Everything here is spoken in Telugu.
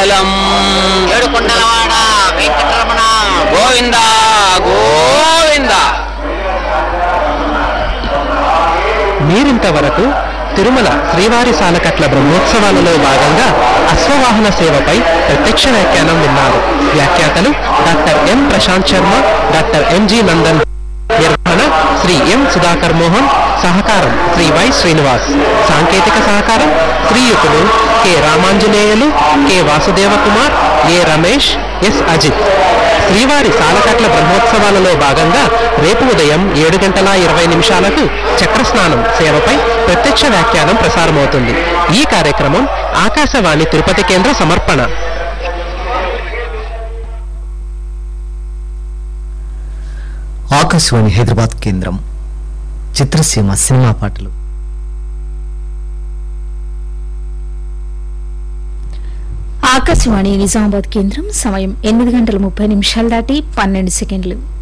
మంగళం ఏడుకొండలవాడ వెంకటరమణ గోవింద గోవింద మీరింతవరకు తిరుమల శ్రీవారి సాలకట్ల బ్రహ్మోత్సవాలలో భాగంగా అశ్వవాహన సేవపై ప్రత్యక్ష వ్యాఖ్యానం విన్నారు వ్యాఖ్యాతలు doctor M Prashanth Sharma doctor MG Nandan నిర్వహణ శ్రీ ఎం సుధాకర్ మోహన్ సహకారం శ్రీ వై శ్రీనివాస్ సాంకేతిక సహకారం శ్రీయుతులు K Ramanjaneyulu K Vasudeva Kumar A Ramesh S Ajith శ్రీవారి సాలకట్ల బ్రహ్మోత్సవాలలో భాగంగా రేపు ఉదయం ఏడు గంటల ఇరవై నిమిషాలకు చక్రస్నానం సేవపై ప్రత్యక్ష వ్యాఖ్యానం ప్రసారమవుతుంది ఈ కార్యక్రమం ఆకాశవాణి తిరుపతి కేంద్ర సమర్పణ ఆకాశవాణి హైదరాబాద్ కేంద్రం చిత్రసీమ సినిమా పాటలు ఆకాశవాణి నిజామాబాద్ కేంద్రం సమయం ఎనిమిది గంటల ముప్పై నిమిషాలు దాటి పన్నెండు సెకండ్లు